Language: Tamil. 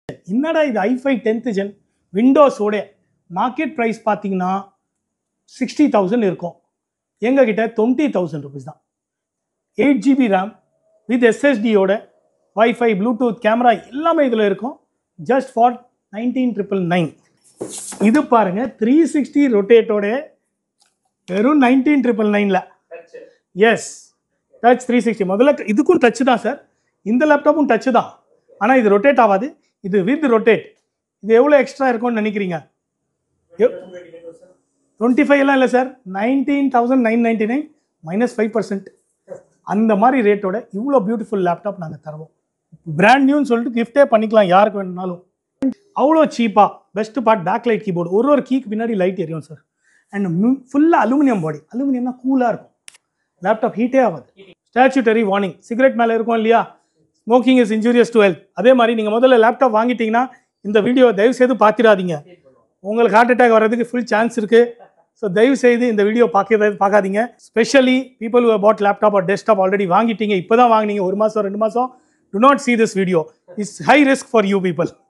என்னடா இது ஐஃபை டென்த்து ஜென் விண்டோஸோட மார்க்கெட் ப்ரைஸ் பார்த்தீங்கன்னா சிக்ஸ்டி தௌசண்ட் இருக்கும் எங்ககிட்ட டுவெண்ட்டி தௌசண்ட் ருபீஸ் தான் எயிட் ஜிபி ரேம் வித் எஸ்எஸ்டியோட வைஃபை ப்ளூடூத் கேமரா எல்லாமே இதில் இருக்கும் just for nineteen triple nine இது பாருங்க த்ரீ சிக்ஸ்டி ரொட்டேட்டோட வெறும் நைன்டீன் ட்ரிபிள் நைனில் எஸ் டச் த்ரீ சிக்ஸ்டி முதல்ல இதுக்கும் டச் தான் சார் இந்த லேப்டாப்பும் டச் தான் ஆனால் இது ரொட்டேட் ஆகாது இது வித் ரொட்டேட் இது எவ்வளோ எக்ஸ்ட்ரா இருக்கும்னு நினைக்கிறீங்க டுவெண்ட்டி ஃபைவ் எல்லாம் இல்லை sir nineteen thousand nine ninety nine minus five percent அந்த மாதிரி ரேட்டோட இவ்வளோ பியூட்டிஃபுல் லேப்டாப் நாங்கள் தருவோம் பிராண்ட் நியூன்னு சொல்லிட்டு கிஃப்டே பண்ணிக்கலாம் யாருக்கு வேணும்னாலும் அவ்வளோ சீப்பாக best part back light keyboard ஒரு ஒரு கீக்கு பின்னாடி லைட் எரியும் சார் அண்ட் ஃபுல்லாக அலுமினியம் பாடி அலுமினியம்னா கூலாக இருக்கும் லேப்டாப் ஹீட்டே ஆகாது ஸ்டாச்சுட்டரி வார்னிங் சிகரெட் மேலே இருக்கும் இல்லையா smoking is injurious to health அதே மாதிரி நீங்கள் முதல்ல லேப்டாப் வாங்கிட்டீங்கன்னா இந்த வீடியோ தயவு செய்து பார்த்திடாதீங்க உங்களுக்கு ஹார்ட் அட்டாக் வர்றதுக்கு ஃபுல் சான்ஸ் இருக்குது ஸோ தயவு செய்து இந்த வீடியோ பார்க்க பார்க்காதீங்க specially people who have bought laptop or desktop already வாங்கிட்டீங்க இப்போ தான் வாங்கினீங்க ஒரு மாதம் ரெண்டு மாதம் do not see this video it's high risk for you people